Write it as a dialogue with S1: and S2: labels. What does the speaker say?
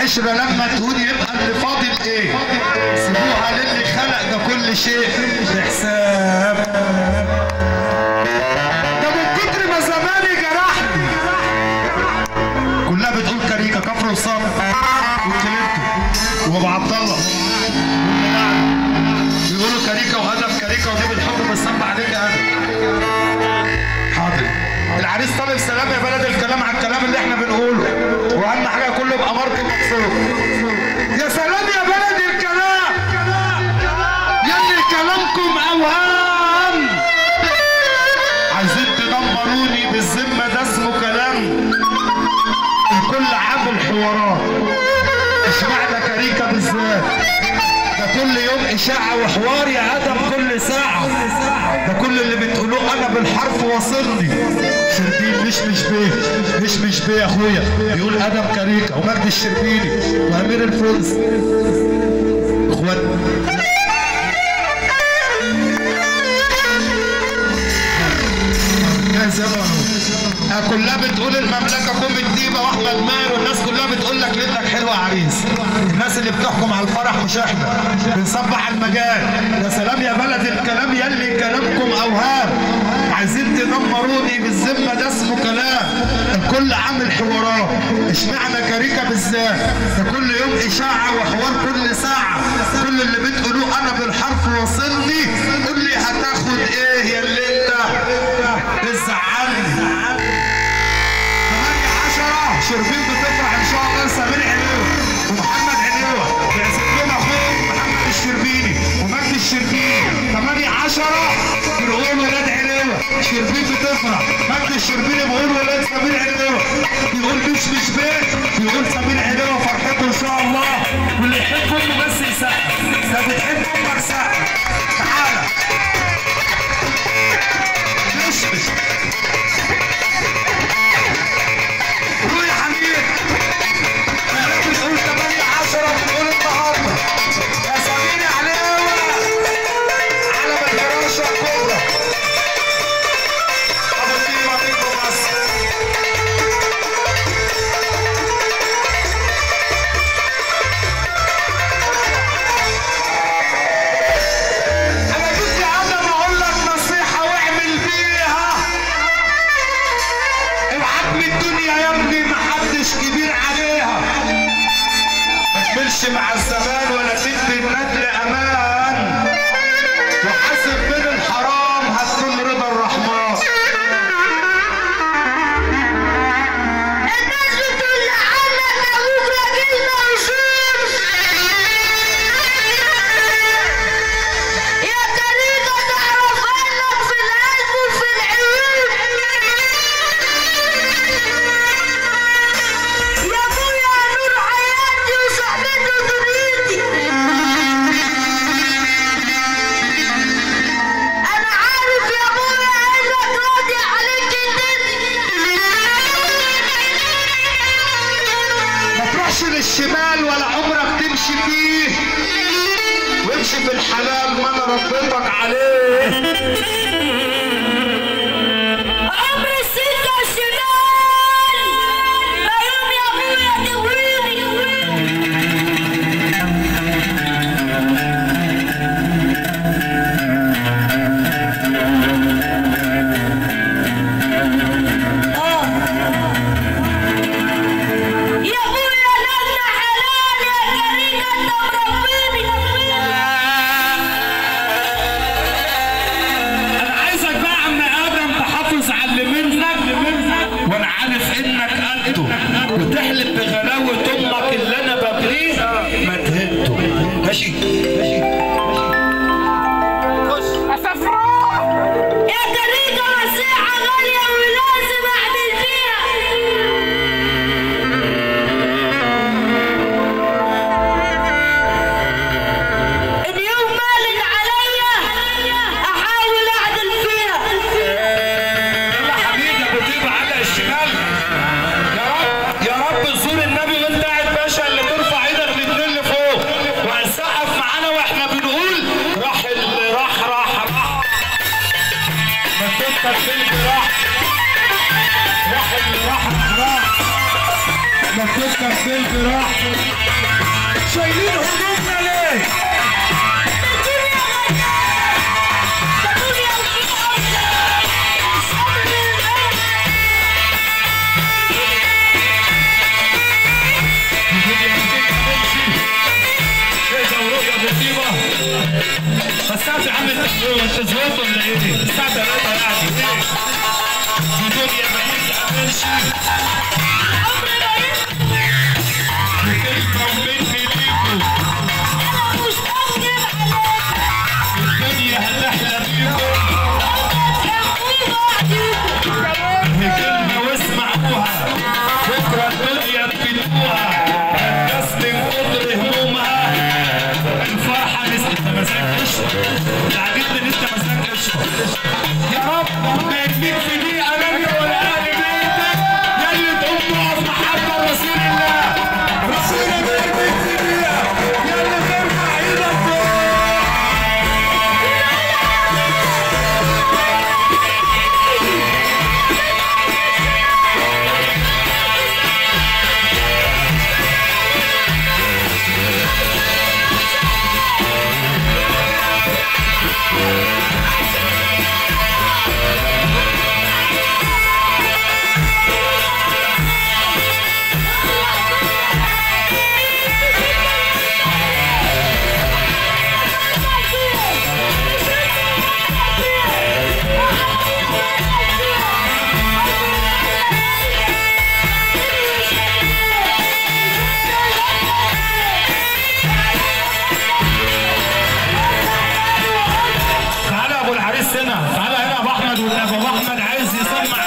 S1: العشرة لما تهون يبقى اللي فاضل ايه سيبوها للي خلق ده كل شيء بحساب ده من كتر ما زماني جرحني كلها بتقول كاريكا كفر وصام وكلمته وابو عبد الله بيقولوا كاريكا وهدف كاريكا ودي بالحب بتصب عليك يا هدف حاضر العريس طالب سلام يا بلد الكلام على الكلام اللي احنا بنقوله واهم حاجه كله بامارته مبسوط يا سلام يا بلد الكلام يلي كلامكم اوهام عايزين تدمروني بالذمه ده اسمه كلام الكل عامل حوارات اشمعنى كاريكا بالذات ده كل يوم اشاعه وحوار يا ادم كل ساعه ده كل اللي بتقولوه انا بالحرف واصلني شربين مش مش بيه مش مش بيه يا اخويا بيقول ادم كاريكا ومجدي الشربيني وامير الفرنس اخوات يا زمان آه، كلها بتقول المملكه كوم الديبه واحمد ماهر والناس كلها بتقول لك ليلتك حلوه يا عريس الناس اللي بتحكم على الفرح مش احنا بنصبح على المجال يا سلام يا بلد الكلام يلي كلامكم اوهام عايزين تدمروني بالذمه ده اسمه كلام الكل عامل حوارات اشمعنى كاريكا بالذات ده كل يوم اشاعه وحوار كل ساعه كل اللي بتقولوه انا بالحرف واصلني قول لي هتاخد ايه يا اللي انت بتزعلني 8 10 شربين بتفرح ان شاء الله سمير علوه ومحمد علوه بيعزف لنا اخوه محمد الشربيني ومجدي الشربيني 8 10 بنقول ولاد علوه شربين بتفرح مجدي الشربيني بيقول ولاد سمير علوه بيقول مش مش بيت بيقول سمير علوه فرحته ان شاء الله واللي يحب امه بس يسقف ده بتحب امك سقف تعالى مش مش روح يا حميد احنا بنقول 8 10 بنقول النهارده يا سمير علوه علم الفراشه الكبرى ابو الدين عليكم بس انا جيت يا ادم اقول لك نصيحه واعمل بيها اوعاك من الدنيا يا ابني محدش كبير عليها ما تملش مع الزمان ولا تدي الندل امان وحاسب من الحرام هتكون رضا الرحمن
S2: الناس بتقول عنك ابوك راجل موجود يا طريقة تعرف انك في القلب وفي العيون يا ابويا نور حياتي وصحبتي ودنيتي انا عارف يا ابويا انك راضي عليك
S1: ما تروحش للشمال ولا عمرك تمشي فيه وامشي في الحلال ما انا ربيتك عليه
S2: عمر الستة الشمال ما يوم يا ابويا تغويني يا ابويا لنا حلال يا كريم انت مربيني
S1: انا عايزك بقى يا عم ادم تحافظ على اللي منك وانا عارف انك قده وتحلف بغلاوه امك اللي انا ببريه ما تهده ماشي ماشي
S2: يا طريقة نصيحة غالية ولازم أعمل فيها اليوم مالت عليا أحاول أعدل فيها
S1: يلا حبيبي ابو طيب على الشمال يا رب يا رب زور النبي وانت قاعد باشا اللي ترفع ايدك الاثنين لفوق وهنسقف معانا واحنا بنقول كتكوت كتكوت براحتك شايلين هدومنا ليه؟ الساعة يا عم انت زوط ولا ايه؟ الساعة 3 يعني ايه؟ الدنيا ما يتعملش بتلقى مني ليكوا الدنيا هتحلى بيكم كلمة واسمعوها بكرة الدنيا تفيدوها الناس من كتر همومها الفرحة لسه انت ما سكتش عاجبني لسه ما سكتش يا رب ما يكفيك في دقيقة نبي ولا أهل بيتك يا اللي تقوم تقف محبة رسول الله رسول الله يكفيك في دقيقة يا اللي ترفع ايدك فوق تعالى يا ابو الحارس هنا تعالى هنا يا ابو احمد والنبي ابو احمد عايز يسمع